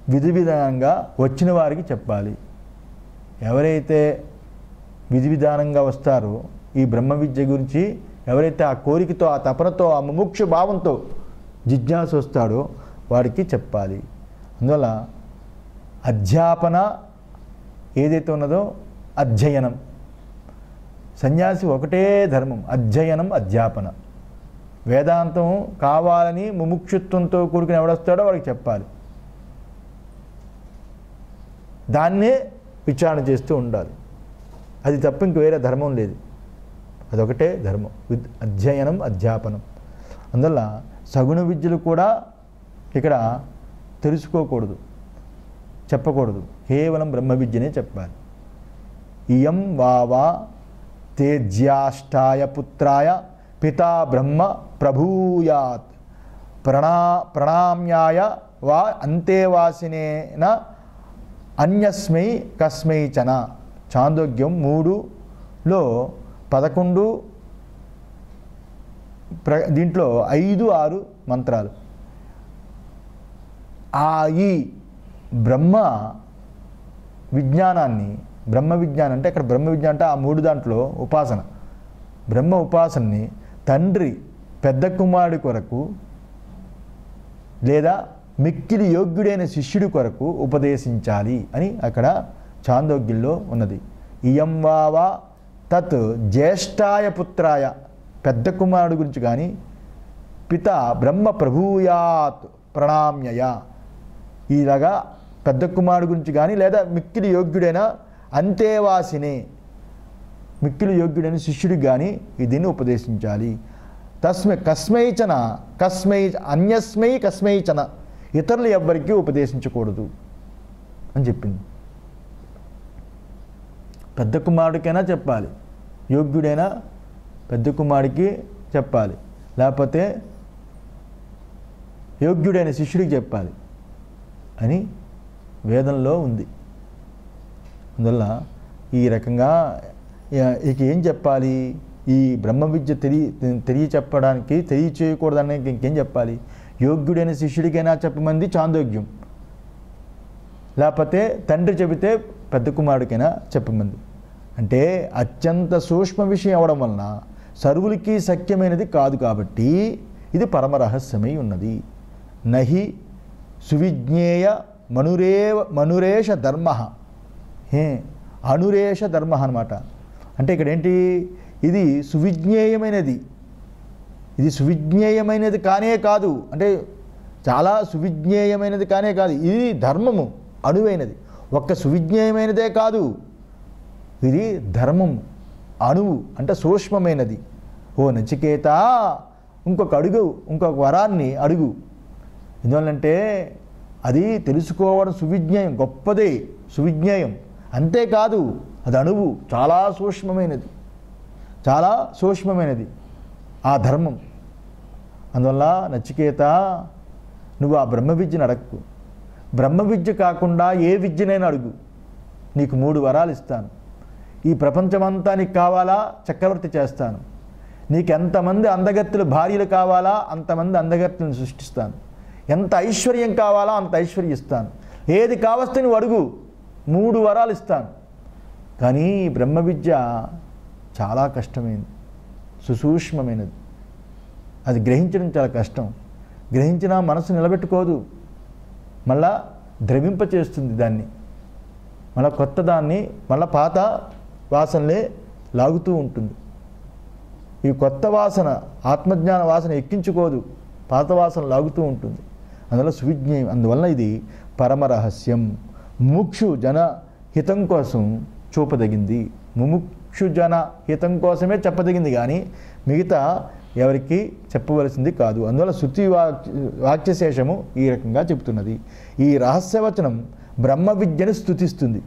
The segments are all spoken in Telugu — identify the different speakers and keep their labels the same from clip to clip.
Speaker 1: విధి విధానంగా వచ్చిన వారికి చెప్పాలి ఎవరైతే విధి విధానంగా వస్తారో ఈ బ్రహ్మ విద్య గురించి ఎవరైతే ఆ కోరికతో ఆ తపనతో ఆ ముముక్ష భావంతో జిజ్ఞాస వస్తాడో వాడికి చెప్పాలి అందువల్ల అధ్యాపన ఏదైతే ఉన్నదో అధ్యయనం సన్యాసి ఒకటే ధర్మం అధ్యయనం అధ్యాపన వేదాంతం కావాలని ముముక్షుత్వంతో కూడుకుని ఎవడొస్తాడో వాడికి చెప్పాలి దాన్నే విచారణ చేస్తూ ఉండాలి అది తప్ప ఇంక వేరే ధర్మం లేదు అదొకటే ధర్మం విద్ అధ్యయనం అధ్యాపనం అందువల్ల సగుణ విద్యలు కూడా ఇక్కడ తెలుసుకోకూడదు చెప్పకూడదు కేవలం బ్రహ్మ విద్యనే చెప్పాలి ఇయం వావా తేజ్యాష్టాయ పుత్రాయ పితా బ్రహ్మ ప్రభూయాత్ ప్రణా ప్రణామ్యాయ వా అంతేవాసినేన అన్యస్మై కస్మై చన చాందోగ్యం మూడులో పదకొండు ప్ర దీంట్లో ఐదు ఆరు మంత్రాలు ఆ ఈ బ్రహ్మ విజ్ఞానాన్ని బ్రహ్మ విజ్ఞానం అంటే అక్కడ బ్రహ్మ విజ్ఞానం అంటే ఆ మూడు దాంట్లో ఉపాసన బ్రహ్మ ఉపాసనని తండ్రి పెద్ద కుమారుడి కొరకు లేదా మిక్కిలి యోగ్యుడైన శిష్యుడి కొరకు ఉపదేశించాలి అని అక్కడ చాందోగ్యంలో ఉన్నది ఇయం వావా తత్ జ్యేష్ఠాయ పుత్రాయ పెద్ద కుమారుడు గురించి కానీ పిత బ్రహ్మ ప్రభూయాత్ ప్రణామ్యయ ఇలాగా పెద్ద కుమారుడు గురించి కానీ లేదా మిక్కిలి యోగ్యుడైన అంతేవాసినే మిక్కిలి యోగ్యుడైన శిష్యుడికి కానీ దీన్ని ఉపదేశించాలి తస్మై కస్మైచన కస్మై అన్యస్మై కస్మైచన ఇతరులు ఎవ్వరికీ ఉపదేశించకూడదు అని చెప్పింది పెద్ద కుమారుడికైనా చెప్పాలి యోగ్యుడైనా పెద్ద కుమారుడికి చెప్పాలి లేకపోతే యోగ్యుడైన శిష్యుడికి చెప్పాలి అని వేదంలో ఉంది అందువల్ల ఈ రకంగా ఇ- ఇక ఏం చెప్పాలి ఈ బ్రహ్మ విద్య తెలియ తెలియ చెప్పడానికి తెలియచేయకూడదని ఇంకేం చెప్పాలి యోగ్యుడైన శిష్యుడికైనా చెప్పమంది చాందోగ్యం లేకపోతే తండ్రి చెబితే పెద్ద కుమారుడికైనా చెప్పమంది అంటే అత్యంత సూక్ష్మ విషయం అవడం వలన సర్వులకి సఖ్యమైనది కాదు కాబట్టి ఇది పరమ రహస్యమై ఉన్నది నహి సువిజ్ఞేయ మనురేవ మనురేష ధర్మ ఏ అనురేష ధర్మ అన్నమాట అంటే ఇక్కడ ఏంటి ఇది సువిజ్ఞేయమైనది ఇది సువిజ్ఞేయమైనది కానే కాదు అంటే చాలా సువిజ్ఞేయమైనది కానే కాదు ఇది ధర్మము అణువైనది ఒక్క సువిజ్ఞేయమైనదే కాదు ఇది ధర్మం అణువు అంటే సూక్ష్మమైనది ఓ నచికేత ఇంకొక అడుగు ఇంకొక వరాన్ని అడుగు ఎందువల్లంటే అది తెలుసుకోవడం సువిజ్ఞేయం గొప్పదే సువిజ్ఞేయం అంతేకాదు అది అణువు చాలా సూక్ష్మమైనది చాలా సూక్ష్మమైనది ఆ ధర్మం అందువల్ల నచికేత నువ్వు ఆ బ్రహ్మ విద్యను అడక్కు బ్రహ్మ విద్య కాకుండా ఏ విద్యనైనా అడుగు నీకు మూడు వరాలు ఇస్తాను ఈ ప్రపంచమంతా నీకు కావాలా చక్రవర్తి చేస్తాను నీకు ఎంతమంది అందగత్తులు భార్యలు కావాలా అంతమంది అందగత్తులను సృష్టిస్తాను ఎంత ఐశ్వర్యం కావాలా అంత ఐశ్వర్యం ఇస్తాను ఏది కావస్తే నువ్వు అడుగు మూడు వరాలు ఇస్తాను కానీ ఈ బ్రహ్మ విద్య చాలా కష్టమైనది సుసూక్ష్మమైనది అది గ్రహించడం చాలా కష్టం గ్రహించినా మనసు నిలబెట్టుకోదు మళ్ళా ద్రవింప చేస్తుంది దాన్ని మళ్ళా కొత్త దాన్ని మళ్ళా పాత వాసనలే లాగుతూ ఉంటుంది ఈ కొత్త వాసన ఆత్మజ్ఞాన వాసన ఎక్కించుకోదు పాత వాసన లాగుతూ ఉంటుంది అందువల్ల సువిజ్ఞేయం అందువల్ల ఇది పరమ రహస్యం ముముక్షు జన హితం కోసం చూపదగింది ముముక్షు జన హితం కోసమే చెప్పదగింది కానీ మిగతా ఎవరికి చెప్పవలసింది కాదు అందువల్ల శృతి వాక్ వాక్యశేషము ఈ రకంగా చెబుతున్నది ఈ రహస్యవచనం బ్రహ్మ విద్యను స్థుతిస్తుంది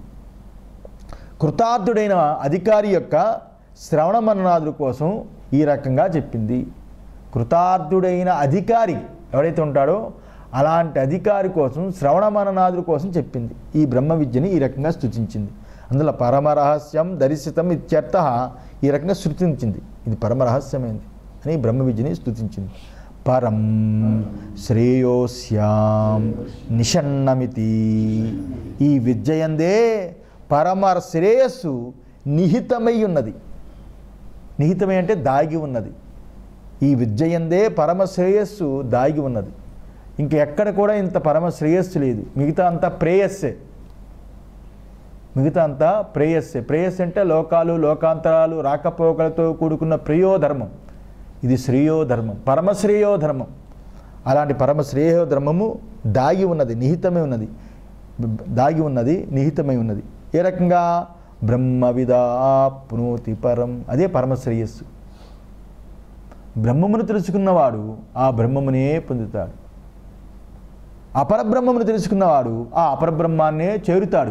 Speaker 1: కృతార్థుడైన అధికారి యొక్క శ్రవణ మననాదుల కోసం ఈ రకంగా చెప్పింది కృతార్థుడైన అధికారి ఎవడైతే ఉంటాడో అలాంటి అధికారి కోసం శ్రవణ మననాదుల కోసం చెప్పింది ఈ బ్రహ్మ విద్యని ఈ రకంగా స్థుతించింది అందులో పరమరహస్యం దర్శితం ఇత్యర్థ ఈ రకంగా స్థుతించింది ఇది పరమరహస్యమైంది అని బ్రహ్మ విద్యని స్థుతించింది పరం శ్రేయోస్యాం నిషన్నమితి ఈ విద్యయందే పరమ శ్రేయస్సు నిహితమై ఉన్నది నిహితమై అంటే దాగి ఉన్నది ఈ విద్యయందే పరమ శ్రేయస్సు దాగి ఉన్నది ఇంక ఎక్కడ కూడా ఇంత పరమ శ్రేయస్సు లేదు మిగతా అంతా ప్రేయస్సే మిగతా అంతా ప్రేయస్సే ప్రేయస్ అంటే లోకాలు లోకాంతరాలు రాకపోకలతో కూడుకున్న ప్రియోధర్మం ఇది శ్రేయోధర్మం పరమశ్రేయోధర్మం అలాంటి పరమశ్రేయో ధర్మము దాగి ఉన్నది నిహితమై ఉన్నది బ- దాగి ఉన్నది నిహితమై ఉన్నది ఏ రకంగా బ్రహ్మ విదాప్నోతి పరం అదే పరమశ్రేయస్సు బ్రహ్మమును తెలుసుకున్నవాడు ఆ బ్రహ్మమునే పొందుతాడు అపరబ్రహ్మమును తెలుసుకున్నవాడు ఆ అపరబ్రహ్మాన్నే చేరుతాడు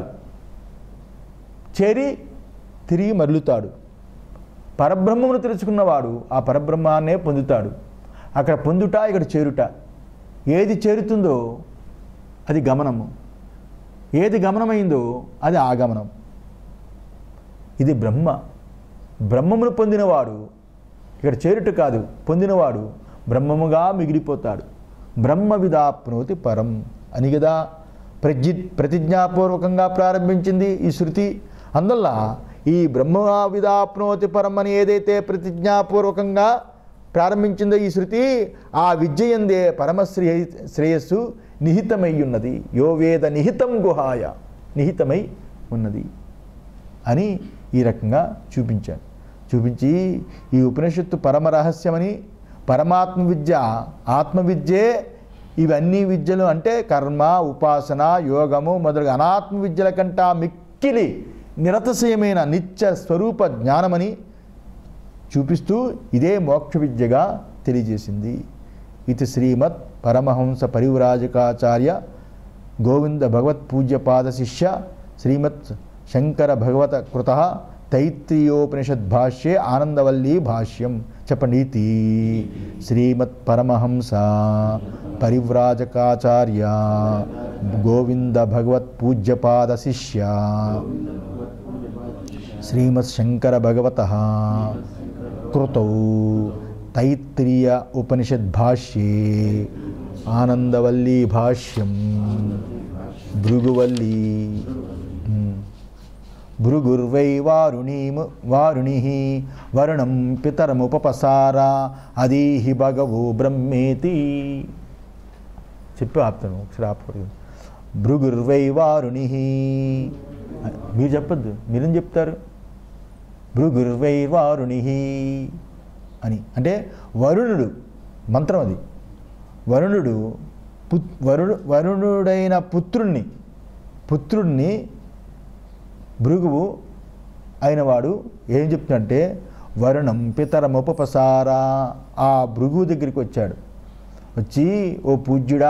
Speaker 1: చేరి తిరిగి మరలుతాడు పరబ్రహ్మమును తెలుసుకున్నవాడు ఆ పరబ్రహ్మాన్నే పొందుతాడు అక్కడ పొందుట ఇక్కడ చేరుట ఏది చేరుతుందో అది గమనము ఏది గమనమైందో అది ఆగమనం ఇది బ్రహ్మ బ్రహ్మమును పొందినవాడు ఇక్కడ చేరుట కాదు పొందినవాడు బ్రహ్మముగా మిగిలిపోతాడు బ్రహ్మ విదాప్నోతి పరం అని కదా ప్రజి ప్రతిజ్ఞాపూర్వకంగా ప్రారంభించింది ఈ శృతి అందువల్ల ఈ బ్రహ్మ విదాప్నోతి పరం అని ఏదైతే ప్రతిజ్ఞాపూర్వకంగా ప్రారంభించిందో ఈ శృతి ఆ విద్యయందే పరమశ్రేయ శ్రేయస్సు నిహితమై ఉన్నది యో వేద నిహితం గుహాయ నిహితమై ఉన్నది అని ఈ రకంగా చూపించాను చూపించి ఈ ఉపనిషత్తు పరమ రహస్యమని పరమాత్మ విద్య ఆత్మవిద్యే ఇవన్నీ విద్యలు అంటే కర్మ ఉపాసన యోగము మొదలగు అనాత్మ విద్యల కంటా మిక్కిలి నిరతశయమైన నిత్య స్వరూప జ్ఞానమని చూపిస్తూ ఇదే మోక్ష విద్యగా తెలియజేసింది ఇది శ్రీమత్ పరమహంస పరివ్రాజకాచార్య గోవింద భగవత్ పూజ్యపాద శిష్య శ్రీమత్ శంకర భగవత కృత తైత్రీయోపనిషద్ భాష్యే ఆనందవల్లీ భాష్యం చెప్పండి ఇది శ్రీమత్ పరమహంస పరివ్రాజకాచార్య గోవింద భగవత్ పూజ్యపాద శిష్య శ్రీమత్ శంకర భగవత కృతౌ తైత్రీయ ఉపనిషద్ భాష్యే ఆనందవల్లీ భాష్యం భృగువల్లీ ఉమ్. భృగుర్వై వారుణీము వారుణి వరుణం పితరముపసార అదీహి భగవో బ్రహ్మేతి చెప్పి ఆపుతాను ఒకసారి ఆపకూడదు భృగుర్వై వారుణి మీరు చెప్పద్దు మీరేం చెప్తారు భృగుర్వై వారుణి అని అంటే వరుణుడు మంత్రం అది వరుణుడు పు వరుడు వరుణుడైన పుత్రుణ్ణి పుత్రుణ్ణి భృగువు అయినవాడు ఏం చెప్తుందంటే వరుణం పితరముపసార ఆ భృగువు దగ్గరికి వచ్చాడు వచ్చి ఓ పూజ్యుడా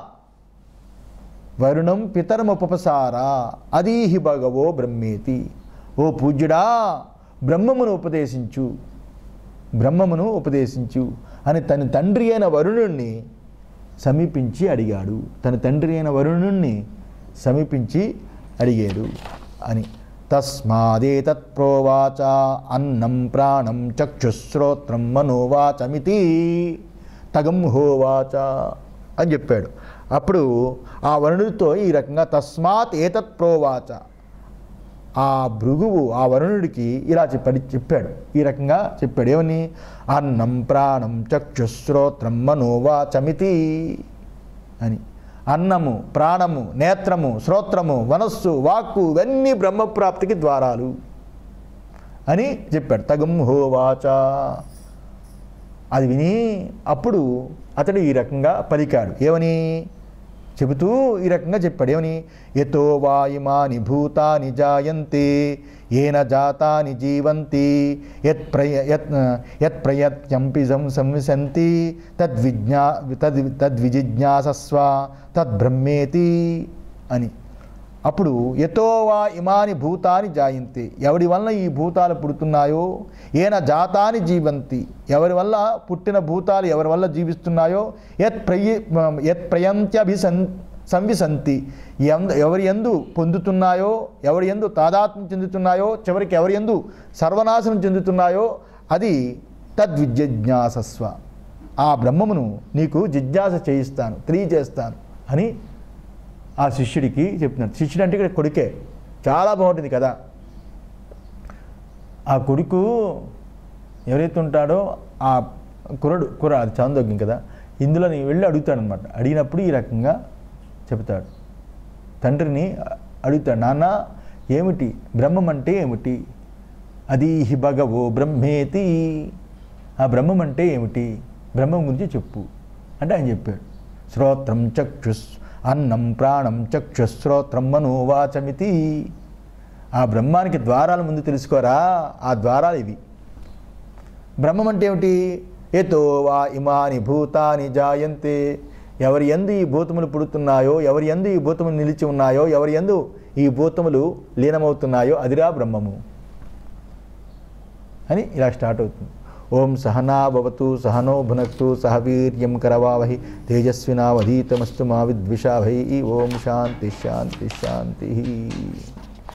Speaker 1: వరుణం పితరముపసార అదీహి భగవో బ్రహ్మేతి ఓ పూజ్యుడా బ్రహ్మమును ఉపదేశించు బ్రహ్మమును ఉపదేశించు అని తన తండ్రి అయిన వరుణుణ్ణి సమీపించి అడిగాడు తన తండ్రి అయిన వరుణుణ్ణి సమీపించి అడిగాడు అని తస్మాదేతత్ ప్రోవాచ అన్నం ప్రాణం చక్షుశ్రోత్రం మనోవాచమితి తగం హోవాచ అని చెప్పాడు అప్పుడు ఆ వరుణుడితో ఈ రకంగా తస్మాత్ ఏతత్ ప్రోవాచ ఆ భృగువు ఆ వరుణుడికి ఇలా చెప్పాడు చెప్పాడు ఈ రకంగా చెప్పాడు ఏమని అన్నం ప్రాణం చక్షుశ్రోత్రం మనోవాచమితి అని అన్నము ప్రాణము నేత్రము శ్రోత్రము మనస్సు వాక్కు ఇవన్నీ బ్రహ్మప్రాప్తికి ద్వారాలు అని చెప్పాడు తగం హోవాచ అది విని అప్పుడు అతడు ఈ రకంగా పలికాడు ఏమని చెబుతూ ఈ రకంగా చెప్పాడు ఏమని ఎతో వాయుమాని భూతాని జాయంతే ఏన జాతాని జీవంతి యత్ ప్రయ యత్ యత్ ప్రయత్యంపి సం సంవిశంతి తద్విజ్ఞా తద్ తద్విజిజ్ఞాసస్వ తద్బ్రహ్మేతి అని అప్పుడు ఎతో వా ఇమాని భూతాని జాయంతి ఎవడి వల్ల ఈ భూతాలు పుడుతున్నాయో ఏన జాతాని జీవంతి ఎవరి వల్ల పుట్టిన భూతాలు ఎవరి వల్ల జీవిస్తున్నాయో యత్ ప్రయ యత్ ప్రయంత్యభిసన్ సంవిసంతి ఎంద ఎవరి ఎందు పొందుతున్నాయో ఎవరి ఎందు తాదాత్మ్యం చెందుతున్నాయో చివరికి ఎవరి ఎందు సర్వనాశనం చెందుతున్నాయో అది తద్విజ్ఞాసస్వ ఆ బ్రహ్మమును నీకు జిజ్ఞాస చేయిస్తాను తెలియజేస్తాను అని ఆ శిష్యుడికి చెప్తున్నాడు శిష్యుడు అంటే ఇక్కడ కొడుకే చాలా బాగుంటుంది కదా ఆ కొడుకు ఎవరైతే ఉంటాడో ఆ కురడు కుర అది చాందోగ్యం కదా ఇందులో నేను వెళ్ళి అడుగుతాడనమాట అడిగినప్పుడు ఈ రకంగా చెప్తాడు తండ్రిని అడుగుతాడు నాన్న ఏమిటి బ్రహ్మం అంటే ఏమిటి అది హి భగవో బ్రహ్మేతి ఆ బ్రహ్మం అంటే ఏమిటి బ్రహ్మం గురించి చెప్పు అంటే ఆయన చెప్పాడు శ్రోత్రం చక్షుస్ అన్నం ప్రాణం చక్షుస్ శ్రోత్రం మనోవాచమితి ఆ బ్రహ్మానికి ద్వారాల ముందు తెలుసుకోరా ఆ ద్వారాలు ఇవి బ్రహ్మం అంటే ఏమిటి ఏతో వా ఇమాని భూతాని జాయంతే ఎవరి ఎందు ఈ భూతములు పుడుతున్నాయో ఎవరి ఎందు ఈ భూతములు నిలిచి ఉన్నాయో ఎవరి ఎందు ఈ భూతములు లీనమవుతున్నాయో అదిరా బ్రహ్మము అని ఇలా స్టార్ట్ అవుతుంది ఓం సహనా భవతు సహనో భునక్తు సహ వీర్యం కరవావహి తేజస్వినావధీతమస్తు మా విద్విషాభై ఓం శాంతి శాంతి శాంతి